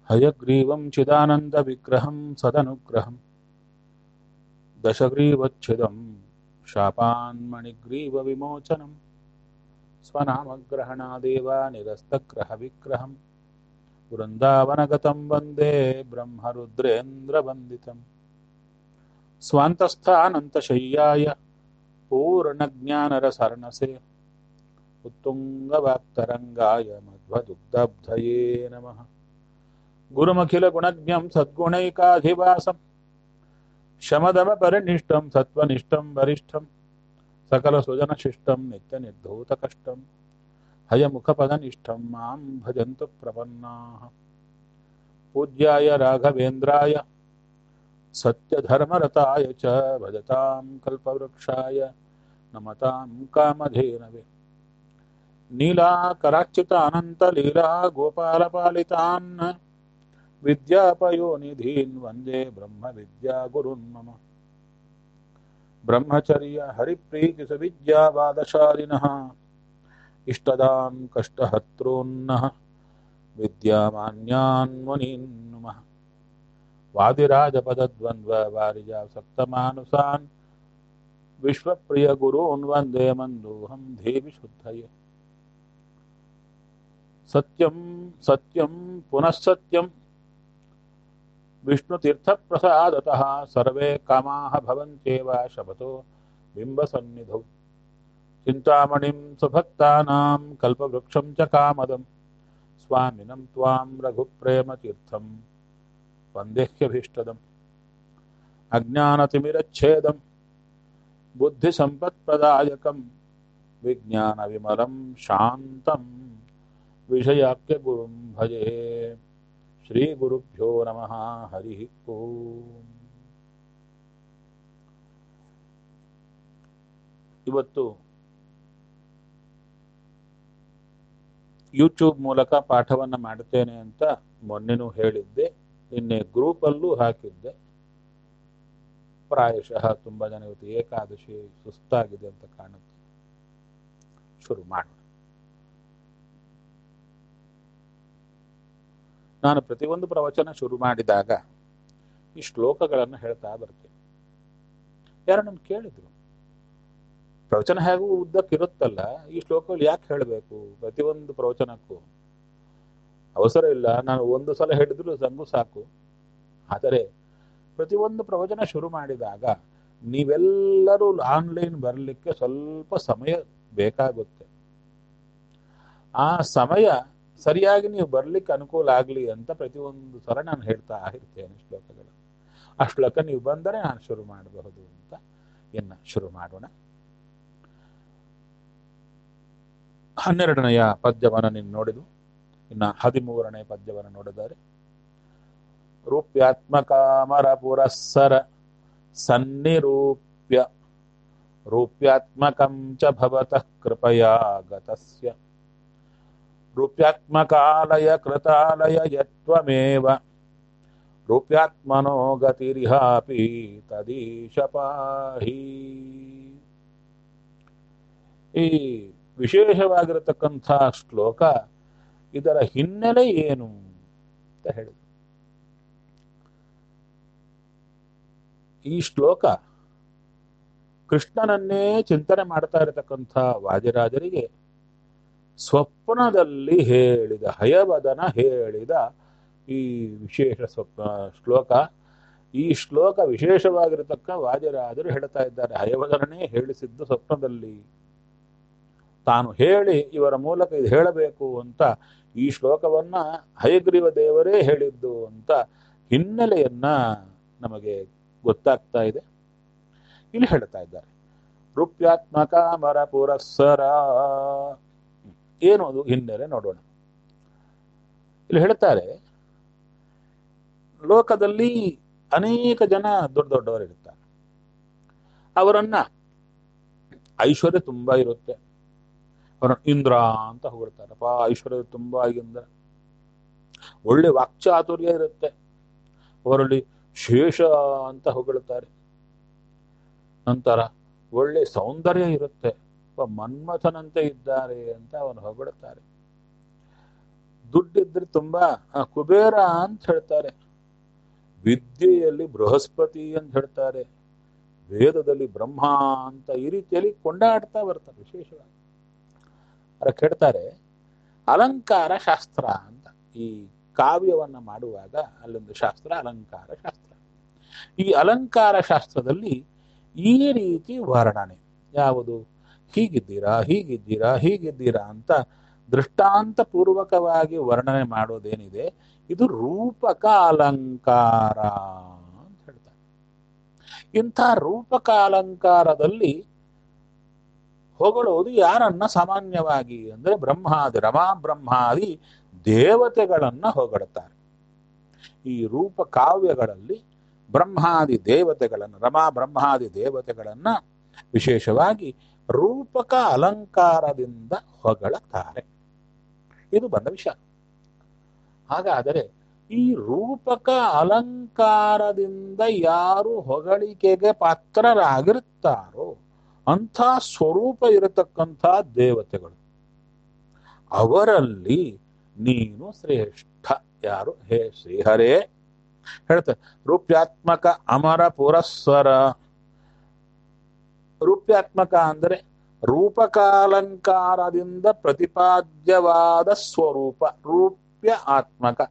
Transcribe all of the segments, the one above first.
हयग्रीवं चिदानन्दविग्रहं सदनुग्रहं दशग्रीवच्छिदं शापान्मणिग्रीवविमोचनं स्वनामग्रहणादेव निरस्तग्रहविग्रहं वृन्दावनगतं वन्दे ब्रह्मरुद्रेन्द्रवन्दितम् स्वान्तस्थानन्तशय्याय पूर्णज्ञानरसर्णसे उत्तुङ्गवाक्तरङ्गाय मध्वदुग्धब्धये नमः गुरुमखिलगुणज्ञं सद्गुणैकाधिवासं शमदमपरिनिष्टं सत्त्वनिष्ठं वरिष्ठं सकलसुजनशिष्टं नित्यनिर्धूतकष्टं हयमुखपदनिष्ठं मां भजन्तु प्रपन्नाः पूज्याय राघवेन्द्राय सत्यधर्मरताय च भजतां कल्पवृक्षाय नमतां कामधेनवे नीलाकराच्युतानन्तलीला गोपालपालितान् विद्यापयोनिधीन् वन्दे ब्रह्मविद्यागुरुन् मम ब्रह्मचर्य हरिप्रीतिसविद्यावादशालिनः इष्टदान् कष्टहर्तॄन्नः विद्यामान्यान् मुनीन् नुमः वादिराजपदद्वन्द्ववारिजासक्तमानुसान् विश्वप्रियगुरून् वन्दे मन्दोऽहं देवि शुद्धये सत्यं सत्यं पुनः सत्यं विष्णुतीर्थप्रसादतः सर्वे कामाः भवन्त्येव शपथो बिम्बसन्निधौ चिन्तामणिं सुभक्तानां कल्पवृक्षं च कामदं स्वामिनं त्वां रघुप्रेमतीर्थं वन्देह्यभीष्टदम् अज्ञानतिमिरच्छेदं बुद्धिसम्पत्प्रदायकं विज्ञानविमलं शान्तं विषयाख्यगुरुं भजे ಶ್ರೀಗುರುಭ್ಯೋ ನಮಃ ಹರಿ ಓಂ ಇವತ್ತು ಯೂಟ್ಯೂಬ್ ಮೂಲಕ ಪಾಠವನ್ನ ಮಾಡುತ್ತೇನೆ ಅಂತ ಮೊನ್ನೆನೂ ಹೇಳಿದ್ದೆ ನಿನ್ನೆ ಗ್ರೂಪಲ್ಲೂ ಹಾಕಿದ್ದೆ ಪ್ರಾಯಶಃ ತುಂಬಾ ಜನ ಇವತ್ತು ಏಕಾದಶಿ ಸುಸ್ತಾಗಿದೆ ಅಂತ ಕಾಣುತ್ತೆ ಶುರು ಮಾಡೋಣ ನಾನು ಪ್ರತಿಯೊಂದು ಪ್ರವಚನ ಶುರು ಮಾಡಿದಾಗ ಈ ಶ್ಲೋಕಗಳನ್ನು ಹೇಳ್ತಾ ಬರ್ತೇನೆ ಯಾರು ನನ್ನ ಕೇಳಿದ್ರು ಪ್ರವಚನ ಹೇಗೂ ಉದ್ದಕ್ಕಿರುತ್ತಲ್ಲ ಈ ಶ್ಲೋಕಗಳು ಯಾಕೆ ಹೇಳಬೇಕು ಪ್ರತಿಯೊಂದು ಪ್ರವಚನಕ್ಕೂ ಅವಸರ ಇಲ್ಲ ನಾನು ಒಂದು ಸಲ ಹೇಳಿದ್ರು ಸಂಗು ಸಾಕು ಆದರೆ ಪ್ರತಿಯೊಂದು ಪ್ರವಚನ ಶುರು ಮಾಡಿದಾಗ ನೀವೆಲ್ಲರೂ ಆನ್ಲೈನ್ ಬರಲಿಕ್ಕೆ ಸ್ವಲ್ಪ ಸಮಯ ಬೇಕಾಗುತ್ತೆ ಆ ಸಮಯ ಸರಿಯಾಗಿ ನೀವು ಬರ್ಲಿಕ್ಕೆ ಅನುಕೂಲ ಆಗಲಿ ಅಂತ ಪ್ರತಿಯೊಂದು ಸಲ ನಾನು ಹೇಳ್ತಾ ಇರ್ತೇನೆ ಶ್ಲೋಕಗಳು ಆ ಶ್ಲೋಕ ನೀವು ಬಂದರೆ ನಾನು ಶುರು ಮಾಡಬಹುದು ಅಂತ ಇನ್ನು ಶುರು ಮಾಡೋಣ ಹನ್ನೆರಡನೆಯ ಪದ್ಯವನ್ನು ನೀನು ನೋಡಿದು ಇನ್ನು ಹದಿಮೂರನೇ ಪದ್ಯವನ್ನು ನೋಡಿದರೆ ರೂಪ್ಯಾತ್ಮಕಾಮರ ಪುರಸ್ಸರ ಸನ್ನಿರೂಪ್ಯ ರೂಪ್ಯಾತ್ಮಕಂ ಚ ಭವತಃ ಕೃಪಯಾ ಗತಸ್ಯ ರೂಪ್ಯಾತ್ಮಕಾಲಯ ಕೃತಾಲಯ ಯತ್ವಮೇವ ರೂಪ್ಯಾತ್ಮನೋ ಗತಿರಿಹಾಪಿ ತದೀಶ ಪಾಹಿ ಈ ವಿಶೇಷವಾಗಿರತಕ್ಕಂಥ ಶ್ಲೋಕ ಇದರ ಹಿನ್ನೆಲೆ ಏನು ಅಂತ ಹೇಳಿದ್ರು ಈ ಶ್ಲೋಕ ಕೃಷ್ಣನನ್ನೇ ಚಿಂತನೆ ಮಾಡ್ತಾ ಇರತಕ್ಕಂಥ ವಾದಿರಾಜರಿಗೆ ಸ್ವಪ್ನದಲ್ಲಿ ಹೇಳಿದ ಹಯವದನ ಹೇಳಿದ ಈ ವಿಶೇಷ ಸ್ವಪ್ನ ಶ್ಲೋಕ ಈ ಶ್ಲೋಕ ವಿಶೇಷವಾಗಿರತಕ್ಕ ವಾದಿರಾಜರು ಹೇಳ್ತಾ ಇದ್ದಾರೆ ಹಯವದನನೇ ಹೇಳಿಸಿದ್ದು ಸ್ವಪ್ನದಲ್ಲಿ ತಾನು ಹೇಳಿ ಇವರ ಮೂಲಕ ಇದು ಹೇಳಬೇಕು ಅಂತ ಈ ಶ್ಲೋಕವನ್ನ ಹಯಗ್ರೀವ ದೇವರೇ ಹೇಳಿದ್ದು ಅಂತ ಹಿನ್ನೆಲೆಯನ್ನ ನಮಗೆ ಗೊತ್ತಾಗ್ತಾ ಇದೆ ಇಲ್ಲಿ ಹೇಳ್ತಾ ಇದ್ದಾರೆ ರೂಪ್ಯಾತ್ಮಕ ಮರ ಪುರಸ್ಸರ ಏನು ಅದು ಹಿನ್ನೆಲೆ ನೋಡೋಣ ಇಲ್ಲಿ ಹೇಳ್ತಾರೆ ಲೋಕದಲ್ಲಿ ಅನೇಕ ಜನ ದೊಡ್ಡ ದೊಡ್ಡವರು ಇರ್ತಾರೆ ಅವರನ್ನ ಐಶ್ವರ್ಯ ತುಂಬಾ ಇರುತ್ತೆ ಅವರ ಇಂದ್ರ ಅಂತ ಹೊಗಳ್ತಾರಪ್ಪ ಐಶ್ವರ್ಯ ತುಂಬಾ ಇಂದ್ರ ಒಳ್ಳೆ ವಾಕ್ಚಾತುರ್ಯ ಇರುತ್ತೆ ಅವರಲ್ಲಿ ಶೇಷ ಅಂತ ಹೊಗಳುತ್ತಾರೆ ನಂತರ ಒಳ್ಳೆ ಸೌಂದರ್ಯ ಇರುತ್ತೆ ಮನ್ಮಥನಂತೆ ಇದ್ದಾರೆ ಅಂತ ಅವನು ಹೊಗಳುತ್ತಾರೆ ದುಡ್ಡಿದ್ರೆ ತುಂಬಾ ಆ, ಕುಬೇರ ಅಂತ ಹೇಳ್ತಾರೆ ವಿದ್ಯೆಯಲ್ಲಿ ಬೃಹಸ್ಪತಿ ಅಂತ ಹೇಳ್ತಾರೆ ವೇದದಲ್ಲಿ ಬ್ರಹ್ಮ ಅಂತ ಈ ರೀತಿಯಲ್ಲಿ ಕೊಂಡಾಡ್ತಾ ಬರ್ತಾರೆ ವಿಶೇಷವಾಗಿ ಅದಕ್ಕೆ ಹೇಳ್ತಾರೆ ಅಲಂಕಾರ ಶಾಸ್ತ್ರ ಅಂತ ಈ ಕಾವ್ಯವನ್ನ ಮಾಡುವಾಗ ಅಲ್ಲೊಂದು ಶಾಸ್ತ್ರ ಅಲಂಕಾರ ಶಾಸ್ತ್ರ ಈ ಅಲಂಕಾರ ಶಾಸ್ತ್ರದಲ್ಲಿ ಈ ರೀತಿ ವರ್ಣನೆ ಯಾವುದು ಹೀಗಿದ್ದೀರಾ ಹೀಗಿದ್ದೀರಾ ಹೀಗಿದ್ದೀರಾ ಅಂತ ದೃಷ್ಟಾಂತ ಪೂರ್ವಕವಾಗಿ ವರ್ಣನೆ ಮಾಡೋದೇನಿದೆ ಇದು ರೂಪಕ ಅಲಂಕಾರ ಅಂತ ಹೇಳ್ತಾರೆ ಇಂಥ ರೂಪಕ ಅಲಂಕಾರದಲ್ಲಿ ಹೊಗಳೋದು ಯಾರನ್ನ ಸಾಮಾನ್ಯವಾಗಿ ಅಂದ್ರೆ ಬ್ರಹ್ಮಾದಿ ರಮಾ ಬ್ರಹ್ಮಾದಿ ದೇವತೆಗಳನ್ನ ಹೊಗಳ್ತಾರೆ ಈ ರೂಪ ಕಾವ್ಯಗಳಲ್ಲಿ ಬ್ರಹ್ಮಾದಿ ದೇವತೆಗಳನ್ನ ರಮಾ ಬ್ರಹ್ಮಾದಿ ದೇವತೆಗಳನ್ನ ವಿಶೇಷವಾಗಿ ರೂಪಕ ಅಲಂಕಾರದಿಂದ ಹೊಗಳುತ್ತಾರೆ ಇದು ಬಂದ ವಿಷಯ ಹಾಗಾದರೆ ಈ ರೂಪಕ ಅಲಂಕಾರದಿಂದ ಯಾರು ಹೊಗಳಿಕೆಗೆ ಪಾತ್ರರಾಗಿರುತ್ತಾರೋ ಅಂಥ ಸ್ವರೂಪ ಇರತಕ್ಕಂಥ ದೇವತೆಗಳು ಅವರಲ್ಲಿ ನೀನು ಶ್ರೇಷ್ಠ ಯಾರು ಹೇ ಶ್ರೀಹರೇ ಹೇಳ್ತಾರೆ ರೂಪ್ಯಾತ್ಮಕ ಅಮರ ಪುರಸ್ಸರ ರೂಪ್ಯಾತ್ಮಕ ಅಂದರೆ ರೂಪಕಾಲಂಕಾರದಿಂದ ಪ್ರತಿಪಾದ್ಯವಾದ ಸ್ವರೂಪ ರೂಪ್ಯ ಆತ್ಮಕ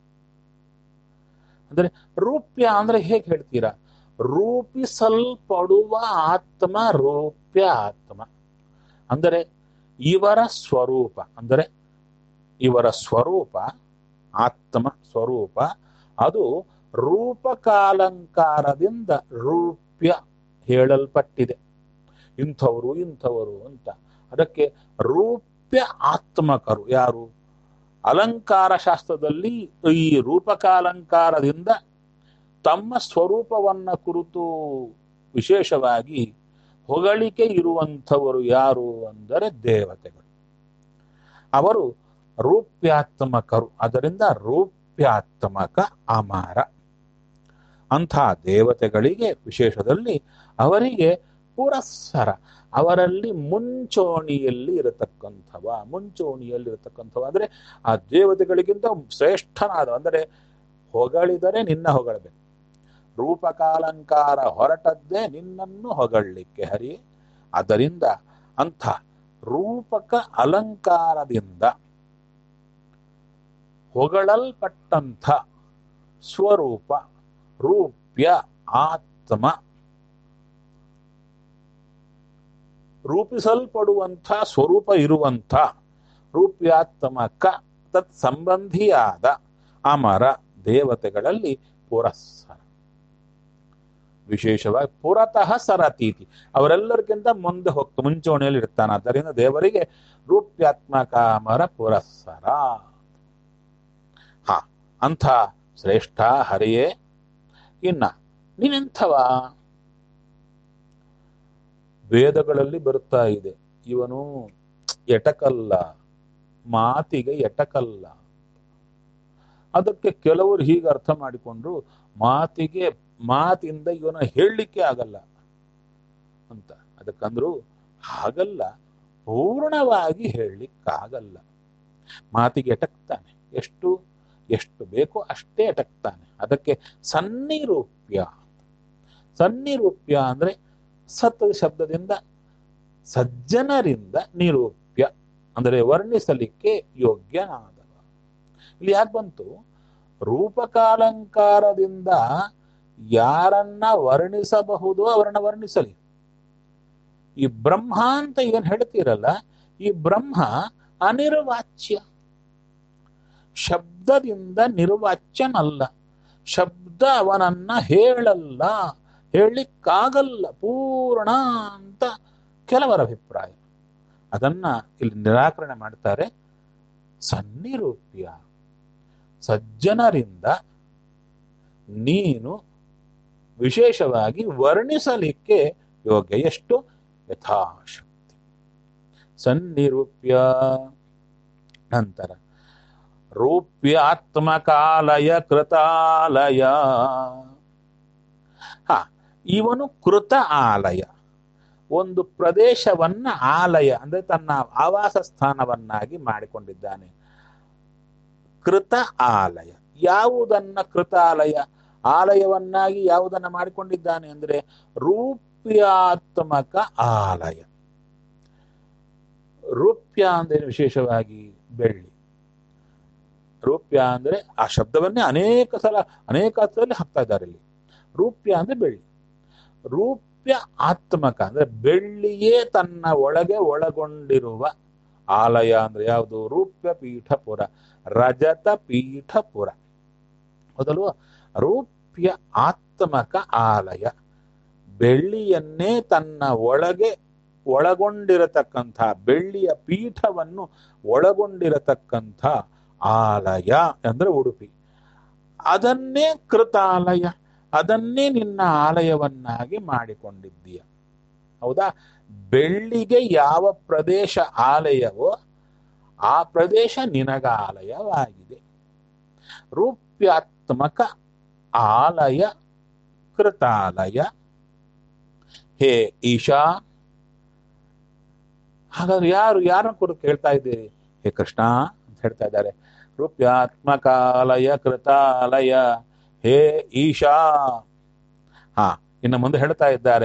ಅಂದ್ರೆ ರೂಪ್ಯ ಅಂದ್ರೆ ಹೇಗೆ ಹೇಳ್ತೀರಾ ರೂಪಿಸಲ್ಪಡುವ ಆತ್ಮ ರೂಪ್ಯ ಆತ್ಮ ಅಂದರೆ ಇವರ ಸ್ವರೂಪ ಅಂದರೆ ಇವರ ಸ್ವರೂಪ ಆತ್ಮ ಸ್ವರೂಪ ಅದು ರೂಪಕಾಲಂಕಾರದಿಂದ ರೂಪ್ಯ ಹೇಳಲ್ಪಟ್ಟಿದೆ ಇಂಥವರು ಇಂಥವರು ಅಂತ ಅದಕ್ಕೆ ರೂಪ್ಯ ಆತ್ಮಕರು ಯಾರು ಅಲಂಕಾರ ಶಾಸ್ತ್ರದಲ್ಲಿ ಈ ರೂಪಕಾಲಂಕಾರದಿಂದ ತಮ್ಮ ಸ್ವರೂಪವನ್ನ ಕುರಿತು ವಿಶೇಷವಾಗಿ ಹೊಗಳಿಕೆ ಇರುವಂಥವರು ಯಾರು ಅಂದರೆ ದೇವತೆಗಳು ಅವರು ರೂಪ್ಯಾತ್ಮಕರು ಅದರಿಂದ ರೂಪ್ಯಾತ್ಮಕ ಅಮರ ಅಂಥ ದೇವತೆಗಳಿಗೆ ವಿಶೇಷದಲ್ಲಿ ಅವರಿಗೆ ಪುರಸ್ಸರ ಅವರಲ್ಲಿ ಮುಂಚೂಣಿಯಲ್ಲಿ ಇರತಕ್ಕಂಥವ ಮುಂಚೂಣಿಯಲ್ಲಿ ಇರತಕ್ಕಂಥವ ಅಂದ್ರೆ ಆ ದೇವತೆಗಳಿಗಿಂತ ಶ್ರೇಷ್ಠನಾದ ಅಂದರೆ ಹೊಗಳಿದರೆ ನಿನ್ನ ಹೊಗಳಬೇಕು ರೂಪಕಾಲಂಕಾರ ಹೊರಟದ್ದೇ ನಿನ್ನನ್ನು ಹೊಗಳಲಿಕ್ಕೆ ಹರಿ ಆದ್ದರಿಂದ ಅಂಥ ರೂಪಕ ಅಲಂಕಾರದಿಂದ ಹೊಗಳಲ್ಪಟ್ಟಂಥ ಸ್ವರೂಪ ರೂಪ್ಯ ಆತ್ಮ ರೂಪಿಸಲ್ಪಡುವಂಥ ಸ್ವರೂಪ ಇರುವಂಥ ರೂಪ್ಯಾತ್ಮಕ ತತ್ ಸಂಬಂಧಿಯಾದ ಅಮರ ದೇವತೆಗಳಲ್ಲಿ ಪುರಸ್ಸರ ವಿಶೇಷವಾಗಿ ಪುರತಃ ಸರತೀತಿ ಅವರೆಲ್ಲರಿಗಿಂತ ಮುಂದೆ ಹೋಗ್ತಾ ಮುಂಚೂಣಿಯಲ್ಲಿ ಇರ್ತಾನೆ ಆದ್ದರಿಂದ ದೇವರಿಗೆ ರೂಪ್ಯಾತ್ಮಕ ಅಮರ ಪುರಸ್ಸರ ಹ ಅಂಥ ಶ್ರೇಷ್ಠ ಹರಿಯೇ ಇನ್ನ ನೀನೆಂಥವ ವೇದಗಳಲ್ಲಿ ಬರುತ್ತಾ ಇದೆ ಇವನು ಎಟಕಲ್ಲ ಮಾತಿಗೆ ಎಟಕಲ್ಲ ಅದಕ್ಕೆ ಕೆಲವರು ಹೀಗೆ ಅರ್ಥ ಮಾಡಿಕೊಂಡ್ರು ಮಾತಿಗೆ ಮಾತಿಂದ ಇವನ ಹೇಳಲಿಕ್ಕೆ ಆಗಲ್ಲ ಅಂತ ಅದಕ್ಕಂದ್ರು ಹಾಗಲ್ಲ ಪೂರ್ಣವಾಗಿ ಹೇಳಲಿಕ್ಕಾಗಲ್ಲ ಮಾತಿಗೆ ಎಟಕ್ತಾನೆ ಎಷ್ಟು ಎಷ್ಟು ಬೇಕೋ ಅಷ್ಟೇ ಎಟಕ್ತಾನೆ ಅದಕ್ಕೆ ಸನ್ನಿರೂಪ್ಯ ಸನ್ನಿರೂಪ್ಯ ಅಂದ್ರೆ ಸತ್ ಶಬ್ದದಿಂದ ಸಜ್ಜನರಿಂದ ನಿರೂಪ್ಯ ಅಂದರೆ ವರ್ಣಿಸಲಿಕ್ಕೆ ಯೋಗ್ಯನಾದವ ಇಲ್ಲಿ ಯಾಕೆ ಬಂತು ರೂಪಕಾಲಂಕಾರದಿಂದ ಯಾರನ್ನ ವರ್ಣಿಸಬಹುದು ಅವರನ್ನ ವರ್ಣಿಸಲಿ ಈ ಬ್ರಹ್ಮ ಅಂತ ಏನ್ ಹೇಳ್ತೀರಲ್ಲ ಈ ಬ್ರಹ್ಮ ಅನಿರ್ವಾಚ್ಯ ಶಬ್ದದಿಂದ ನಿರ್ವಾಚ್ಯನಲ್ಲ ಶಬ್ದ ಅವನನ್ನ ಹೇಳಲ್ಲ ಹೇಳಲಿಕ್ಕಾಗಲ್ಲ ಪೂರ್ಣ ಅಂತ ಕೆಲವರ ಅಭಿಪ್ರಾಯ ಅದನ್ನ ಇಲ್ಲಿ ನಿರಾಕರಣೆ ಮಾಡ್ತಾರೆ ಸನ್ನಿರೂಪ್ಯ ಸಜ್ಜನರಿಂದ ನೀನು ವಿಶೇಷವಾಗಿ ವರ್ಣಿಸಲಿಕ್ಕೆ ಯೋಗ್ಯ ಎಷ್ಟು ಯಥಾಶಕ್ತಿ ಸನ್ನಿರೂಪ್ಯ ನಂತರ ರೂಪ್ಯಾತ್ಮಕಾಲಯ ಕೃತಾಲಯ ಹ ಇವನು ಕೃತ ಆಲಯ ಒಂದು ಪ್ರದೇಶವನ್ನ ಆಲಯ ಅಂದ್ರೆ ತನ್ನ ಆವಾಸ ಸ್ಥಾನವನ್ನಾಗಿ ಮಾಡಿಕೊಂಡಿದ್ದಾನೆ ಕೃತ ಆಲಯ ಯಾವುದನ್ನ ಕೃತ ಆಲಯ ಆಲಯವನ್ನಾಗಿ ಯಾವುದನ್ನ ಮಾಡಿಕೊಂಡಿದ್ದಾನೆ ಅಂದ್ರೆ ರೂಪ್ಯಾತ್ಮಕ ಆಲಯ ರೂಪ್ಯ ಅಂದ್ರೆ ವಿಶೇಷವಾಗಿ ಬೆಳ್ಳಿ ರೂಪ್ಯ ಅಂದ್ರೆ ಆ ಶಬ್ದವನ್ನೇ ಅನೇಕ ಸಲ ಅನೇಕ ಅರ್ಥದಲ್ಲಿ ಹಾಕ್ತಾ ಇದ್ದಾರೆ ಇಲ್ಲಿ ರೂಪ್ಯ ಅಂದ್ರೆ ಬೆಳ್ಳಿ ರೂಪ್ಯ ಆತ್ಮಕ ಅಂದ್ರೆ ಬೆಳ್ಳಿಯೇ ತನ್ನ ಒಳಗೆ ಒಳಗೊಂಡಿರುವ ಆಲಯ ಅಂದ್ರೆ ಯಾವುದು ರೂಪ್ಯ ಪೀಠಪುರ ರಜತ ಪೀಠಪುರ ಹೌದಲ್ವಾ ರೂಪ್ಯ ಆತ್ಮಕ ಆಲಯ ಬೆಳ್ಳಿಯನ್ನೇ ತನ್ನ ಒಳಗೆ ಒಳಗೊಂಡಿರತಕ್ಕಂಥ ಬೆಳ್ಳಿಯ ಪೀಠವನ್ನು ಒಳಗೊಂಡಿರತಕ್ಕಂಥ ಆಲಯ ಅಂದ್ರೆ ಉಡುಪಿ ಅದನ್ನೇ ಕೃತಾಲಯ ಅದನ್ನೇ ನಿನ್ನ ಆಲಯವನ್ನಾಗಿ ಮಾಡಿಕೊಂಡಿದ್ದೀಯ ಹೌದಾ ಬೆಳ್ಳಿಗೆ ಯಾವ ಪ್ರದೇಶ ಆಲಯವೋ ಆ ಪ್ರದೇಶ ನಿನಗ ಆಲಯವಾಗಿದೆ ರೂಪ್ಯಾತ್ಮಕ ಆಲಯ ಕೃತಾಲಯ ಹೇ ಈಶಾ ಹಾಗಾದ್ರೆ ಯಾರು ಯಾರನ್ನ ಕುರಿತು ಕೇಳ್ತಾ ಇದ್ದೀರಿ ಹೇ ಕೃಷ್ಣ ಅಂತ ಹೇಳ್ತಾ ಇದ್ದಾರೆ ರೂಪ್ಯಾತ್ಮಕಾಲಯ ಕೃತಾಲಯ ಹೇ ಈಶಾ ಹಾ ಇನ್ನು ಮುಂದೆ ಹೇಳ್ತಾ ಇದ್ದಾರೆ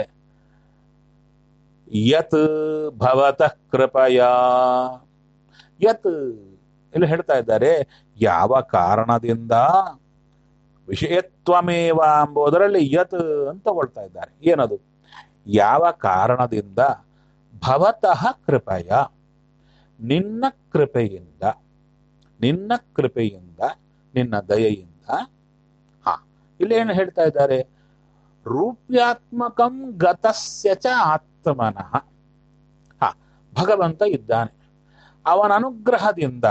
ಯತ್ ಭವತಃ ಕೃಪಯ ಯತ್ ಇಲ್ಲಿ ಹೇಳ್ತಾ ಇದ್ದಾರೆ ಯಾವ ಕಾರಣದಿಂದ ವಿಷಯತ್ವಮೇವ ಎಂಬುದರಲ್ಲಿ ಯತ್ ಅಂತ ತಗೊಳ್ತಾ ಇದ್ದಾರೆ ಏನದು ಯಾವ ಕಾರಣದಿಂದ ಭವತಃ ಕೃಪಯ ನಿನ್ನ ಕೃಪೆಯಿಂದ ನಿನ್ನ ಕೃಪೆಯಿಂದ ನಿನ್ನ ದಯೆಯಿಂದ ಹಾ ಇಲ್ಲಿ ಏನು ಹೇಳ್ತಾ ಇದ್ದಾರೆ ರೂಪ್ಯಾತ್ಮಕಂ ಗತಸ್ಯ ಚ ಆತ್ಮನಃ ಹಾ ಭಗವಂತ ಇದ್ದಾನೆ ಅವನ ಅನುಗ್ರಹದಿಂದ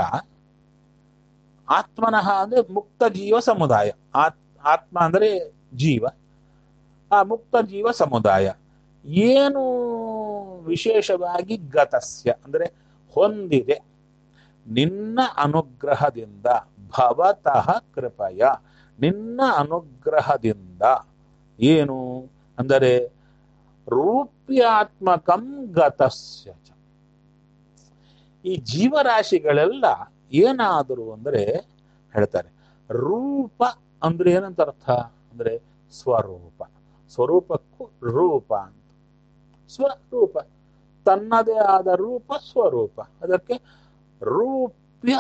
ಆತ್ಮನಃ ಅಂದ್ರೆ ಮುಕ್ತ ಜೀವ ಸಮುದಾಯ ಆತ್ ಆತ್ಮ ಅಂದ್ರೆ ಜೀವ ಆ ಮುಕ್ತ ಜೀವ ಸಮುದಾಯ ಏನು ವಿಶೇಷವಾಗಿ ಗತಸ್ಯ ಅಂದ್ರೆ ಹೊಂದಿದೆ ನಿನ್ನ ಅನುಗ್ರಹದಿಂದ ಭವತಃ ಕೃಪಯ ನಿನ್ನ ಅನುಗ್ರಹದಿಂದ ಏನು ಅಂದರೆ ರೂಪ್ಯಾತ್ಮಕಂ ಗತಸ್ಯ ಚ. ಈ ಜೀವರಾಶಿಗಳೆಲ್ಲ ಏನಾದರು ಅಂದ್ರೆ ಹೇಳ್ತಾರೆ ರೂಪ ಅಂದ್ರೆ ಏನಂತ ಅರ್ಥ ಅಂದ್ರೆ ಸ್ವರೂಪ ಸ್ವರೂಪಕ್ಕೂ ರೂಪ ಅಂತ ಸ್ವರೂಪ ತನ್ನದೇ ಆದ ರೂಪ ಸ್ವರೂಪ ಅದಕ್ಕೆ ರೂಪ್ಯ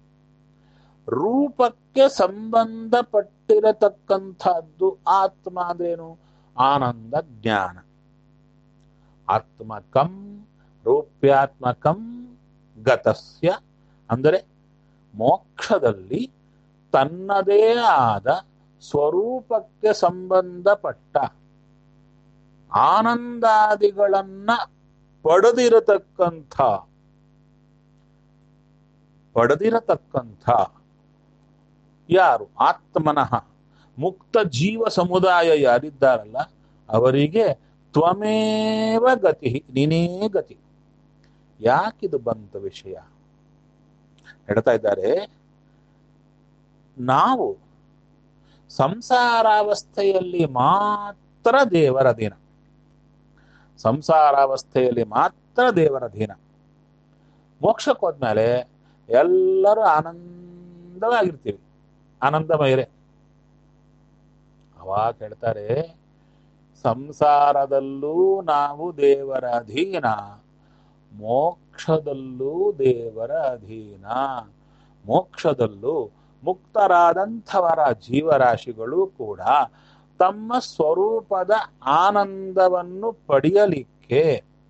ರೂಪಕ್ಕೆ ಸಂಬಂಧಪಟ್ಟಿರತಕ್ಕಂಥದ್ದು ಆತ್ಮ ಅಂದ್ರೇನು ಆನಂದ ಜ್ಞಾನ ಆತ್ಮಕಂ ರೂಪ್ಯಾತ್ಮಕಂ ಗತಸ್ಯ ಅಂದರೆ ಮೋಕ್ಷದಲ್ಲಿ ತನ್ನದೇ ಆದ ಸ್ವರೂಪಕ್ಕೆ ಸಂಬಂಧಪಟ್ಟ ಆನಂದಾದಿಗಳನ್ನ ಪಡೆದಿರತಕ್ಕಂಥ ಪಡೆದಿರತಕ್ಕಂಥ ಯಾರು ಆತ್ಮನಃ ಮುಕ್ತ ಜೀವ ಸಮುದಾಯ ಯಾರಿದ್ದಾರಲ್ಲ ಅವರಿಗೆ ತ್ವಮೇವ ಗತಿ ನೀನೇ ಗತಿ ಯಾಕಿದು ಬಂತ ವಿಷಯ ಹೇಳ್ತಾ ಇದ್ದಾರೆ ನಾವು ಸಂಸಾರಾವಸ್ಥೆಯಲ್ಲಿ ಮಾತ್ರ ದೇವರ ದಿನ ಸಂಸಾರಾವಸ್ಥೆಯಲ್ಲಿ ಮಾತ್ರ ದೇವರ ದಿನ ಮೋಕ್ಷಕ್ಕೆ ಹೋದ್ಮೇಲೆ ಎಲ್ಲರೂ ಆನಂದವಾಗಿರ್ತೀವಿ ಆನಂದಮಯರೇ ಅವಾಗ ಹೇಳ್ತಾರೆ ಸಂಸಾರದಲ್ಲೂ ನಾವು ದೇವರ ಅಧೀನ ಮೋಕ್ಷದಲ್ಲೂ ದೇವರ ಅಧೀನ ಮೋಕ್ಷದಲ್ಲೂ ಮುಕ್ತರಾದಂಥವರ ಜೀವರಾಶಿಗಳು ಕೂಡ ತಮ್ಮ ಸ್ವರೂಪದ ಆನಂದವನ್ನು ಪಡೆಯಲಿಕ್ಕೆ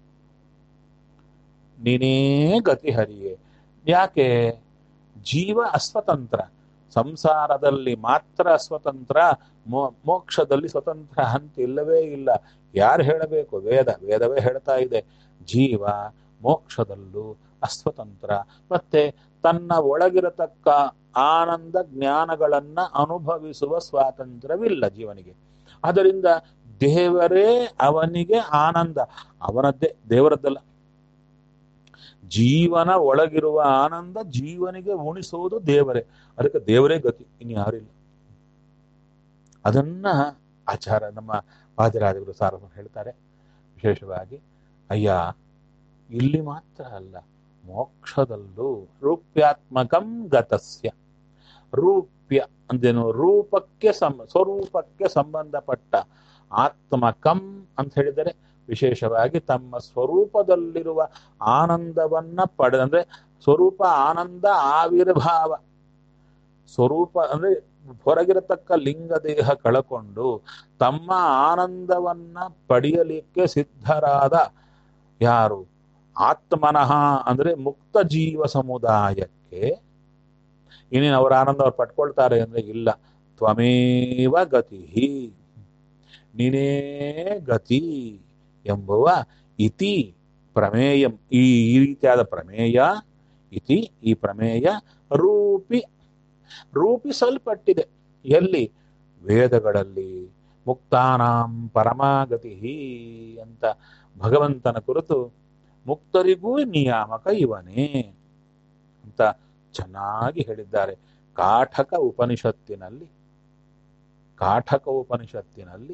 ನೀನೇ ಗತಿ ಹರಿಯೇ ಯಾಕೆ ಜೀವ ಅಸ್ವತಂತ್ರ ಸಂಸಾರದಲ್ಲಿ ಮಾತ್ರ ಸ್ವತಂತ್ರ ಮೋ- ಮೋಕ್ಷದಲ್ಲಿ ಸ್ವತಂತ್ರ ಹಂತ ಇಲ್ಲವೇ ಇಲ್ಲ ಯಾರು ಹೇಳಬೇಕು ವೇದ ವೇದವೇ ಹೇಳ್ತಾ ಇದೆ ಜೀವ ಮೋಕ್ಷದಲ್ಲೂ ಅಸ್ವತಂತ್ರ ಮತ್ತೆ ತನ್ನ ಒಳಗಿರತಕ್ಕ ಆನಂದ ಜ್ಞಾನಗಳನ್ನ ಅನುಭವಿಸುವ ಸ್ವಾತಂತ್ರ್ಯವಿಲ್ಲ ಜೀವನಿಗೆ ಅದರಿಂದ ದೇವರೇ ಅವನಿಗೆ ಆನಂದ ಅವನದ್ದೇ ದೇವರದ್ದಲ್ಲ ಜೀವನ ಒಳಗಿರುವ ಆನಂದ ಜೀವನಿಗೆ ಉಣಿಸುವುದು ದೇವರೇ ಅದಕ್ಕೆ ದೇವರೇ ಗತಿ ಇನ್ನು ಯಾರಿಲ್ಲ ಅದನ್ನ ಆಚಾರ ನಮ್ಮ ವಾದಿರಾಜರು ಸಾರವನ್ನು ಹೇಳ್ತಾರೆ ವಿಶೇಷವಾಗಿ ಅಯ್ಯ ಇಲ್ಲಿ ಮಾತ್ರ ಅಲ್ಲ ಮೋಕ್ಷದಲ್ಲೂ ರೂಪ್ಯಾತ್ಮಕಂ ಗತಸ್ಯ ರೂಪ್ಯ ಅಂದೇನು ರೂಪಕ್ಕೆ ಸಂ ಸ್ವರೂಪಕ್ಕೆ ಸಂಬಂಧಪಟ್ಟ ಆತ್ಮಕಂ ಅಂತ ಹೇಳಿದರೆ ವಿಶೇಷವಾಗಿ ತಮ್ಮ ಸ್ವರೂಪದಲ್ಲಿರುವ ಆನಂದವನ್ನ ಪಡೆ ಅಂದ್ರೆ ಸ್ವರೂಪ ಆನಂದ ಆವಿರ್ಭಾವ ಸ್ವರೂಪ ಅಂದ್ರೆ ಹೊರಗಿರತಕ್ಕ ಲಿಂಗ ದೇಹ ಕಳಕೊಂಡು ತಮ್ಮ ಆನಂದವನ್ನ ಪಡೆಯಲಿಕ್ಕೆ ಸಿದ್ಧರಾದ ಯಾರು ಆತ್ಮನಃ ಅಂದ್ರೆ ಮುಕ್ತ ಜೀವ ಸಮುದಾಯಕ್ಕೆ ಇನ್ನೇನು ಅವರ ಆನಂದ ಅವ್ರು ಪಟ್ಕೊಳ್ತಾರೆ ಅಂದ್ರೆ ಇಲ್ಲ ತ್ವಮೇವ ಗತಿ ನೀನೇ ಗತಿ ಎಂಬುವ ಇತಿ ಪ್ರಮೇಯಂ ಈ ಈ ರೀತಿಯಾದ ಪ್ರಮೇಯ ಇತಿ ಈ ಪ್ರಮೇಯ ರೂಪಿ ರೂಪಿಸಲ್ಪಟ್ಟಿದೆ ಎಲ್ಲಿ ವೇದಗಳಲ್ಲಿ ಮುಕ್ತಾನಾಂ ಪರಮಾಗತಿ ಅಂತ ಭಗವಂತನ ಕುರಿತು ಮುಕ್ತರಿಗೂ ನಿಯಾಮಕ ಇವನೇ ಅಂತ ಚೆನ್ನಾಗಿ ಹೇಳಿದ್ದಾರೆ ಕಾಠಕ ಉಪನಿಷತ್ತಿನಲ್ಲಿ ಕಾಠಕ ಉಪನಿಷತ್ತಿನಲ್ಲಿ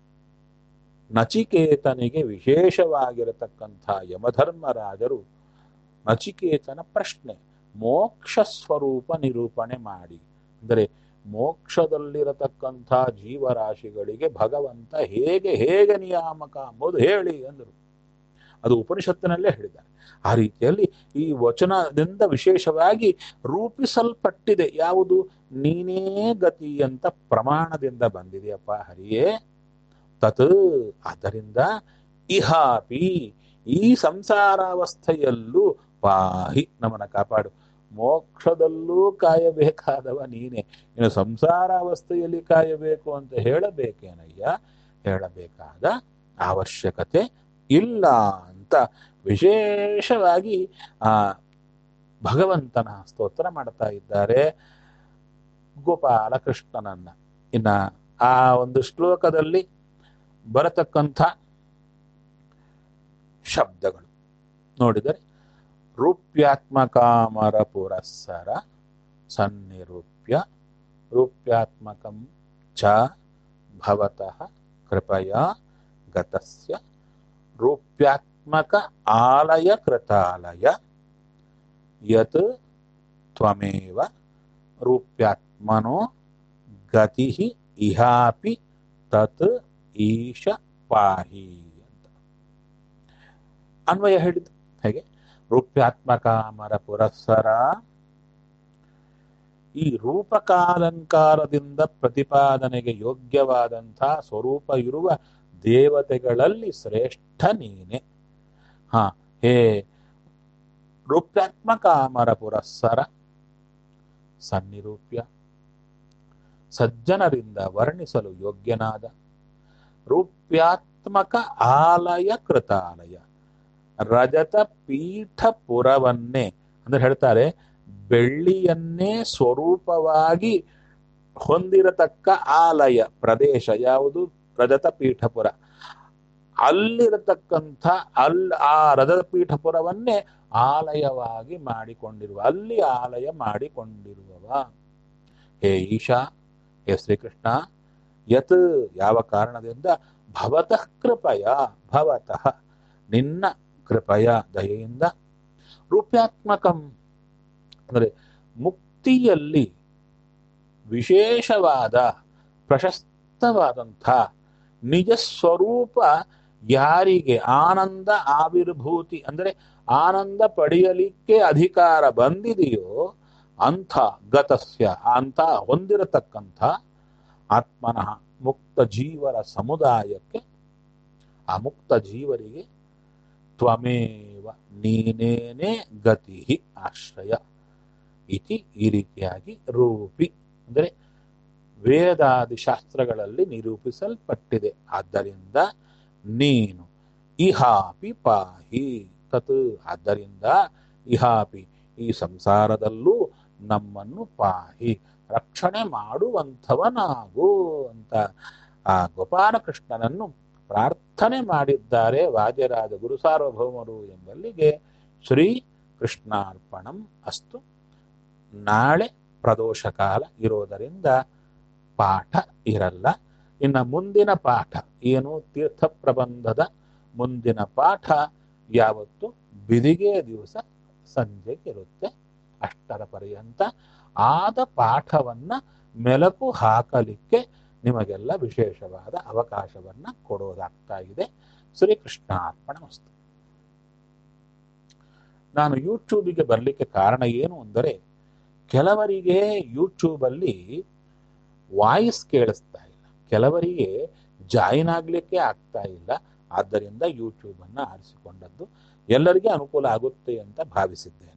ನಚಿಕೇತನಿಗೆ ವಿಶೇಷವಾಗಿರತಕ್ಕಂಥ ಯಮಧರ್ಮರಾಜರು ನಚಿಕೇತನ ಪ್ರಶ್ನೆ ಮೋಕ್ಷ ಸ್ವರೂಪ ನಿರೂಪಣೆ ಮಾಡಿ ಅಂದರೆ ಮೋಕ್ಷದಲ್ಲಿರತಕ್ಕಂಥ ಜೀವರಾಶಿಗಳಿಗೆ ಭಗವಂತ ಹೇಗೆ ಹೇಗೆ ನಿಯಾಮಕ ಅಂಬುದು ಹೇಳಿ ಅಂದರು ಅದು ಉಪನಿಷತ್ತಿನಲ್ಲೇ ಹೇಳಿದ್ದಾರೆ ಆ ರೀತಿಯಲ್ಲಿ ಈ ವಚನದಿಂದ ವಿಶೇಷವಾಗಿ ರೂಪಿಸಲ್ಪಟ್ಟಿದೆ ಯಾವುದು ನೀನೇ ಗತಿ ಅಂತ ಪ್ರಮಾಣದಿಂದ ಬಂದಿದೆಯಪ್ಪ ಹರಿಯೇ ತತ್ ಆದ್ದರಿಂದ ಇಹಾಪಿ ಈ ಸಂಸಾರಾವಸ್ಥೆಯಲ್ಲೂ ಪಾಹಿ ನಮ್ಮನ್ನ ಕಾಪಾಡು ಮೋಕ್ಷದಲ್ಲೂ ಕಾಯಬೇಕಾದವ ನೀನೆ ಇನ್ನು ಸಂಸಾರಾವಸ್ಥೆಯಲ್ಲಿ ಕಾಯಬೇಕು ಅಂತ ಹೇಳಬೇಕೇನಯ್ಯ ಹೇಳಬೇಕಾದ ಅವಶ್ಯಕತೆ ಇಲ್ಲ ಅಂತ ವಿಶೇಷವಾಗಿ ಆ ಭಗವಂತನ ಸ್ತೋತ್ರ ಮಾಡ್ತಾ ಇದ್ದಾರೆ ಗೋಪಾಲಕೃಷ್ಣನನ್ನ ಇನ್ನ ಆ ಒಂದು ಶ್ಲೋಕದಲ್ಲಿ ಬರತಕ್ಕಂಥ ಶಬ್ದಗಳು ನೋಡಿದರೆ ರೂಪ್ಯಾತ್ಮಕಾಮರ ಪುರಸ್ಸರ ಸನ್ನಿರೂಪ್ಯ ರೂಪ್ಯಾತ್ಮಕಂ ಚ ಭವತಃ ಕೃಪಯಾ ಗತಸ್ಯ ರೂಪ್ಯಾತ್ಮಕ ಆಲಯ ಕೃತಾಲಯ ಯತ್ ತ್ವಮೇವ ರೂಪ್ಯಾತ್ಮನೋ ಗತಿ ಇಹಾಪಿ ತತ್ ಈಶ ಪಾಹಿ ಅಂತ ಅನ್ವಯ ಹೇಳಿದ್ದು ಹೇಗೆ ರೂಪ್ಯಾತ್ಮಕ ಅಮರ ಪುರಸ್ಸರ ಈ ರೂಪಕಾಲಂಕಾರದಿಂದ ಪ್ರತಿಪಾದನೆಗೆ ಯೋಗ್ಯವಾದಂಥ ಸ್ವರೂಪ ಇರುವ ದೇವತೆಗಳಲ್ಲಿ ಶ್ರೇಷ್ಠ ನೀನೆ ಹಾ ಹೇ ರೂಪ್ಯಾತ್ಮಕ ಅಮರ ಪುರಸ್ಸರ ಸನ್ನಿರೂಪ್ಯ ಸಜ್ಜನರಿಂದ ವರ್ಣಿಸಲು ಯೋಗ್ಯನಾದ ರೂಪ್ಯಾತ್ಮಕ ಆಲಯ ಕೃತಾಲಯ ರಜತ ಪೀಠಪುರವನ್ನೇ ಅಂದ್ರೆ ಹೇಳ್ತಾರೆ ಬೆಳ್ಳಿಯನ್ನೇ ಸ್ವರೂಪವಾಗಿ ಹೊಂದಿರತಕ್ಕ ಆಲಯ ಪ್ರದೇಶ ಯಾವುದು ರಜತ ಪೀಠಪುರ ಅಲ್ಲಿರತಕ್ಕಂಥ ಅಲ್ ಆ ರಜತ ಪೀಠಪುರವನ್ನೇ ಆಲಯವಾಗಿ ಮಾಡಿಕೊಂಡಿರುವ ಅಲ್ಲಿ ಆಲಯ ಮಾಡಿಕೊಂಡಿರುವವ ಹೇ ಈಶಾ ಹೇ ಶ್ರೀಕೃಷ್ಣ ಯತ್ ಯಾವ ಕಾರಣದಿಂದ ಭವತಃ ಕೃಪಯ ಭವತಃ ನಿನ್ನ ಕೃಪಯ ದಯೆಯಿಂದ ರೂಪ್ಯಾತ್ಮಕಂ ಅಂದರೆ ಮುಕ್ತಿಯಲ್ಲಿ ವಿಶೇಷವಾದ ಪ್ರಶಸ್ತವಾದಂಥ ನಿಜ ಸ್ವರೂಪ ಯಾರಿಗೆ ಆನಂದ ಆವಿರ್ಭೂತಿ ಅಂದರೆ ಆನಂದ ಪಡೆಯಲಿಕ್ಕೆ ಅಧಿಕಾರ ಬಂದಿದೆಯೋ ಅಂಥ ಗತಸ್ಯ ಅಂತ ಹೊಂದಿರತಕ್ಕಂಥ ಆತ್ಮನಃ ಮುಕ್ತ ಜೀವರ ಸಮುದಾಯಕ್ಕೆ ಆ ಮುಕ್ತ ಜೀವರಿಗೆ ತ್ವಮೇವ ನೀನೇನೇ ಗತಿ ಆಶ್ರಯ ಇತಿ ಈ ರೀತಿಯಾಗಿ ರೂಪಿ ಅಂದರೆ ವೇದಾದಿ ಶಾಸ್ತ್ರಗಳಲ್ಲಿ ನಿರೂಪಿಸಲ್ಪಟ್ಟಿದೆ ಆದ್ದರಿಂದ ನೀನು ಇಹಾಪಿ ಪಾಹಿ ತತ್ ಆದ್ದರಿಂದ ಇಹಾಪಿ ಈ ಸಂಸಾರದಲ್ಲೂ ನಮ್ಮನ್ನು ಪಾಹಿ ರಕ್ಷಣೆ ಮಾಡುವಂಥವನಾಗು ಅಂತ ಆ ಗೋಪಾಲಕೃಷ್ಣನನ್ನು ಪ್ರಾರ್ಥನೆ ಮಾಡಿದ್ದಾರೆ ವಾದ್ಯರಾದ ಗುರು ಸಾರ್ವಭೌಮರು ಎಂಬಲ್ಲಿಗೆ ಶ್ರೀ ಕೃಷ್ಣಾರ್ಪಣಂ ಅಸ್ತು ನಾಳೆ ಪ್ರದೋಷ ಕಾಲ ಇರೋದರಿಂದ ಪಾಠ ಇರಲ್ಲ ಇನ್ನು ಮುಂದಿನ ಪಾಠ ಏನು ತೀರ್ಥ ಪ್ರಬಂಧದ ಮುಂದಿನ ಪಾಠ ಯಾವತ್ತು ಬಿದಿಗೆ ದಿವಸ ಸಂಜೆಗಿರುತ್ತೆ ಅಷ್ಟರ ಪರ್ಯಂತ ಆದ ಪಾಠವನ್ನ ಮೆಲಕು ಹಾಕಲಿಕ್ಕೆ ನಿಮಗೆಲ್ಲ ವಿಶೇಷವಾದ ಅವಕಾಶವನ್ನ ಕೊಡೋದಾಗ್ತಾ ಇದೆ ಶ್ರೀಕೃಷ್ಣಾರ್ಪಣ ವಸ್ತು ನಾನು ಯೂಟ್ಯೂಬಿಗೆ ಬರಲಿಕ್ಕೆ ಕಾರಣ ಏನು ಅಂದರೆ ಕೆಲವರಿಗೆ ಯೂಟ್ಯೂಬಲ್ಲಿ ವಾಯ್ಸ್ ಕೇಳಿಸ್ತಾ ಇಲ್ಲ ಕೆಲವರಿಗೆ ಜಾಯಿನ್ ಆಗ್ಲಿಕ್ಕೆ ಆಗ್ತಾ ಇಲ್ಲ ಆದ್ದರಿಂದ ಯೂಟ್ಯೂಬ್ ಅನ್ನ ಆರಿಸಿಕೊಂಡದ್ದು ಎಲ್ಲರಿಗೆ ಅನುಕೂಲ ಆಗುತ್ತೆ ಅಂತ ಭಾವಿಸಿದ್ದೇನೆ